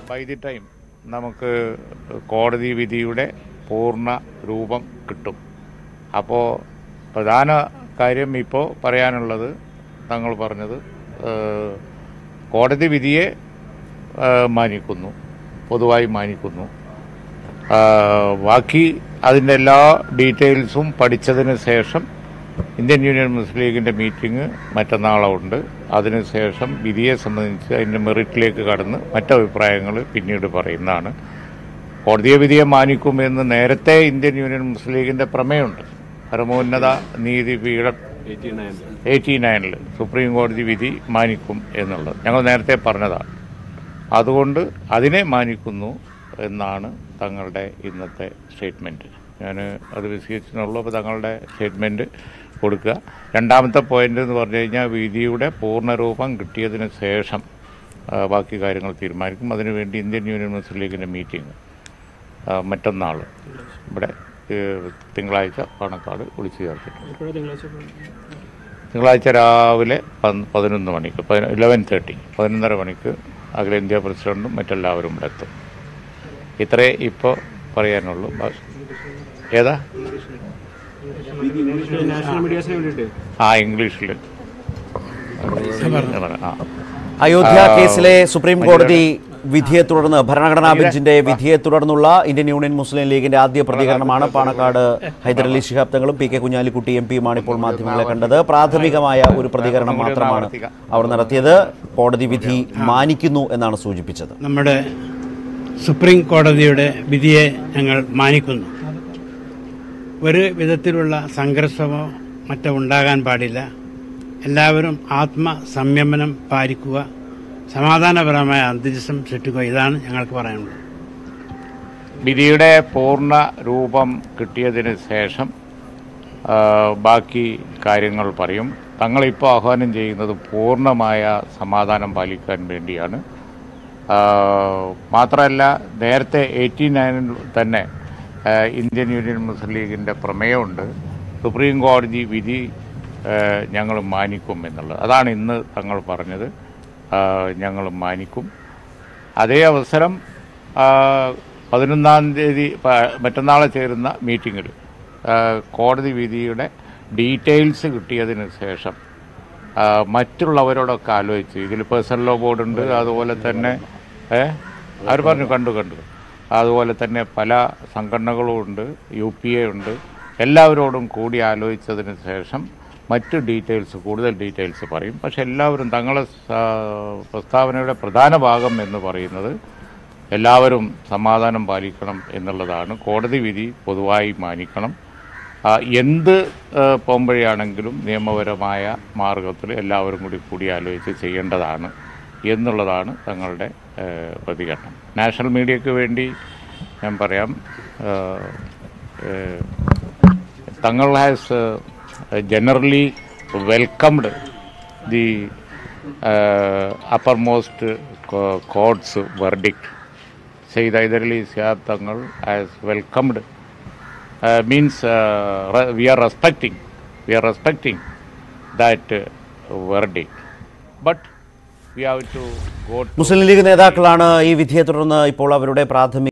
by the time നമുക്ക് കോടതി വിധിയുടെ പൂർണ്ണ രൂപം കിട്ടും അപ്പോൾ പ്രധാന കാര്യം ഇപ്പോൾ പറയാനുള്ളത് തങ്ങൾ പറഞ്ഞത് ഏഹ്, കോടതി വിധിയെ ഏഹ്, മാനിക്കുന്നു പൊതുവായി മാനിക്കുന്നു ആഹ്, ബാക്കി അതിൻ്റെ എല്ലാ ഡീറ്റെയിൽസും പഠിച്ചതിന് ശേഷം ഇന്ത്യൻ യൂണിയൻ മുസ്ലിം ലീഗിൻ്റെ മീറ്റിംഗ് മറ്റന്നാളുണ്ട് അതിനുശേഷം വിധിയെ സംബന്ധിച്ച് അതിൻ്റെ മെറിറ്റിലേക്ക് കടന്ന് മറ്റഭിപ്രായങ്ങൾ പിന്നീട് പറയുന്നതാണ് കോടതിയെ വിധിയെ മാനിക്കുമെന്ന് നേരത്തെ ഇന്ത്യൻ യൂണിയൻ മുസ്ലിം ലീഗിൻ്റെ പ്രമേയമുണ്ട് പരമോന്നത നീതിപീഠം എയ്റ്റി നയനിൽ സുപ്രീം കോടതി വിധി മാനിക്കും എന്നുള്ളത് ഞങ്ങൾ നേരത്തെ പറഞ്ഞതാണ് അതുകൊണ്ട് അതിനെ മാനിക്കുന്നു എന്നാണ് തങ്ങളുടെ ഇന്നത്തെ സ്റ്റേറ്റ്മെൻറ്റ് ഞാൻ അത് വിശദീകരിച്ചിട്ടുള്ളൂ അപ്പോൾ തങ്ങളുടെ സ്റ്റേറ്റ്മെൻറ്റ് കൊടുക്കുക രണ്ടാമത്തെ പോയിന്റ് എന്ന് പറഞ്ഞു കഴിഞ്ഞാൽ വിധിയുടെ പൂർണ്ണരൂപം കിട്ടിയതിന് ശേഷം ആ, ബാക്കി കാര്യങ്ങൾ തീരുമാനിക്കും അതിനുവേണ്ടി ഇന്ത്യൻ യൂണിയൻ മുസ്ലിം ലീഗിൻ്റെ മീറ്റിംഗ് മറ്റന്നാൾ ഇവിടെ ഏഹ്, തിങ്കളാഴ്ച പാണക്കാട് വിളിച്ചു ചേർത്തിട്ടുണ്ട് തിങ്കളാഴ്ച രാവിലെ പന്ത് പതിനൊന്ന് മണിക്ക് ഇലവൻ തേർട്ടി പതിനൊന്നര മണിക്ക് അഖിലേന്ത്യാ പ്രസിഡന്റും മറ്റെല്ലാവരും ഇവിടെ എത്തും ഇത്രേ ഇപ്പോൾ പറയാനുള്ളൂ ബ- ഏതാ നാഷണൽ മീഡിയാസിന് വേണ്ടിയിട്ട് ആ ഇംഗ്ലീഷിൽ ആ അയോധ്യ കേസിലെ സുപ്രീം കോടതി വിധിയെ തുടർന്ന് ഭരണഘടനാ ബെഞ്ചിന്റെ വിധിയെ തുടർന്നുള്ള ഇന്ത്യൻ യൂണിയൻ മുസ്ലിം ലീഗിന്റെ ആദ്യ പ്രതികരണമാണ് പാണക്കാട് ഹൈദരലി ശിഹാബ് തങ്ങളും പി കെ കുഞ്ഞാലിക്കുട്ടി എം പിയുമാണ് ഇപ്പോൾ മാധ്യമങ്ങളെ കണ്ടത് പ്രാഥമികമായ ഒരു പ്രതികരണം മാത്രമാണ് അവർ നടത്തിയത് കോടതി വിധി മാനിക്കുന്നു എന്നാണ് സൂചിപ്പിച്ചത് നമ്മുടെ സുപ്രീം കോടതിയുടെ വിധിയെ ഞങ്ങൾ മാനിക്കുന്നു ഒരു വിധത്തിലുള്ള സംഘർഷമോ മറ്റോ ഉണ്ടാകാൻ പാടില്ല എല്ലാവരും ആത്മസംയമനം പാലിക്കുക സമാധാനപരമായ അന്തരീക്ഷം സൃഷ്ടിക്കുക ഇതാണ് ഞങ്ങൾക്ക് പറയാനുള്ളത് വിധിയുടെ പൂർണ്ണ രൂപം കിട്ടിയതിന് ശേഷം ആ, ബാക്കി കാര്യങ്ങൾ പറയും തങ്ങളിപ്പോൾ ആഹ്വാനം ചെയ്യുന്നത് പൂർണ്ണമായ സമാധാനം പാലിക്കാൻ വേണ്ടിയാണ് ആ, മാത്രമല്ല നേരത്തെ എയ്റ്റി നയനിൽ തന്നെ ആ, ഇന്ത്യൻ യൂണിയൻ മുസ്ലിം ലീഗിൻ്റെ പ്രമേയമുണ്ട് സുപ്രീം കോടതി വിധി ഞങ്ങൾ മാനിക്കും എന്നുള്ളത് അതാണ് ഇന്ന് തങ്ങൾ പറഞ്ഞത് ഞങ്ങൾ മാനിക്കും അതേ അവസരം ആ, പതിനൊന്നാം തീയതി പ- മറ്റന്നാളെ ചേരുന്ന മീറ്റിങ്ങിൽ കോടതി വിധിയുടെ ഡീറ്റെയിൽസ് കിട്ടിയതിന് ശേഷം ആ, മറ്റുള്ളവരോടൊക്കെ ആലോചിച്ച് ഇതിൽ പേഴ്സണൽ ലോ ബോർഡുണ്ട് അതുപോലെ തന്നെ ഏ അവർ പറഞ്ഞു കണ്ടു കണ്ടു അതുപോലെ തന്നെ പല സംഘടനകളും ഉണ്ട് യു പി എ ഉണ്ട് എല്ലാവരോടും കൂടി ആലോചിച്ചതിന് ശേഷം മറ്റ് ഡീറ്റെയിൽസ് കൂടുതൽ ഡീറ്റെയിൽസ് പറയും പക്ഷെ എല്ലാവരും തങ്ങളെ സ- പ്രസ്താവനയുടെ പ്രധാന ഭാഗം എന്ന് പറയുന്നത് എല്ലാവരും സമാധാനം പാലിക്കണം എന്നുള്ളതാണ് കോടതി വിധി പൊതുവായി മാനിക്കണം ആ, എന്ത് ആ, പോംവഴിയാണെങ്കിലും നിയമപരമായ മാർഗത്തിൽ എല്ലാവരും കൂടി കൂടിയാലോചിച്ച് ചെയ്യേണ്ടതാണ് എന്നുള്ളതാണ് തങ്ങളുടെ ആ, പ്രതികരണം നാഷണൽ മീഡിയയ്ക്ക് വേണ്ടി ഞാൻ പറയാം ah, ah, Thangal has generally welcomed the uppermost court's verdict said Hyderali Shihab Thangal has welcomed uh, means uh, re- we are respecting we are respecting that uh, verdict but we have to go to Muslim League നേതാക്കളാണ് ഈ വിധിയെ തുടർന്ന് ഇപ്പോൾ അവരുടെ പ്രാഥമിക